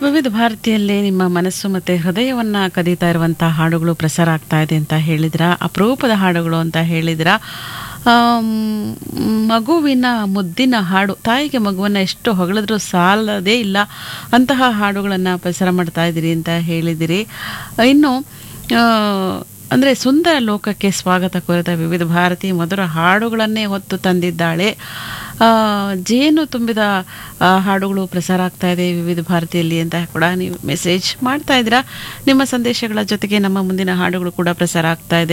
ವಿವಿಧ ಭಾರತಿಯಲ್ಲಿ ನಿಮ್ಮ ಮನಸ್ಸು ಮತ್ತು ಹೃದಯವನ್ನು ಕದೀತಾ ಇರುವಂಥ ಹಾಡುಗಳು ಪ್ರಸಾರ ಆಗ್ತಾ ಇದೆ ಅಂತ ಹೇಳಿದ್ರ ಅಪರೂಪದ ಹಾಡುಗಳು ಅಂತ ಹೇಳಿದ್ರ ಆಮ್, ಮಗುವಿನ ಮುದ್ದಿನ ಹಾಡು ತಾಯಿಗೆ ಮಗುವನ್ನು ಎಷ್ಟು ಹೊಗಳಿದ್ರೂ ಸಾಲದೇ ಇಲ್ಲ ಅಂತಹ ಹಾಡುಗಳನ್ನು ಪ್ರಸಾರ ಮಾಡ್ತಾ ಇದ್ದೀರಿ ಅಂತ ಹೇಳಿದಿರಿ ಇನ್ನು ಆ, ಅಂದರೆ ಸುಂದರ ಲೋಕಕ್ಕೆ ಸ್ವಾಗತ ಕೋರಿದ ವಿವಿಧ ಭಾರತಿ ಮಧುರ ಹಾಡುಗಳನ್ನೇ ಹೊತ್ತು ತಂದಿದ್ದಾಳೆ ಆ, ಜೇನು ತುಂಬಿದ ಆ, ಹಾಡುಗಳು ಪ್ರಸಾರ ಆಗ್ತಾ ಇದೆ ವಿವಿಧ ಭಾರತಿಯಲ್ಲಿ ಅಂತ ಕೂಡ ನೀವು ಮೆಸೇಜ್ ಮಾಡ್ತಾ ಇದ್ದೀರಾ ನಿಮ್ಮ ಸಂದೇಶಗಳ ಜೊತೆಗೆ ನಮ್ಮ ಮುಂದಿನ ಹಾಡುಗಳು ಕೂಡ ಪ್ರಸಾರ ಆಗ್ತಾ ಇದೆ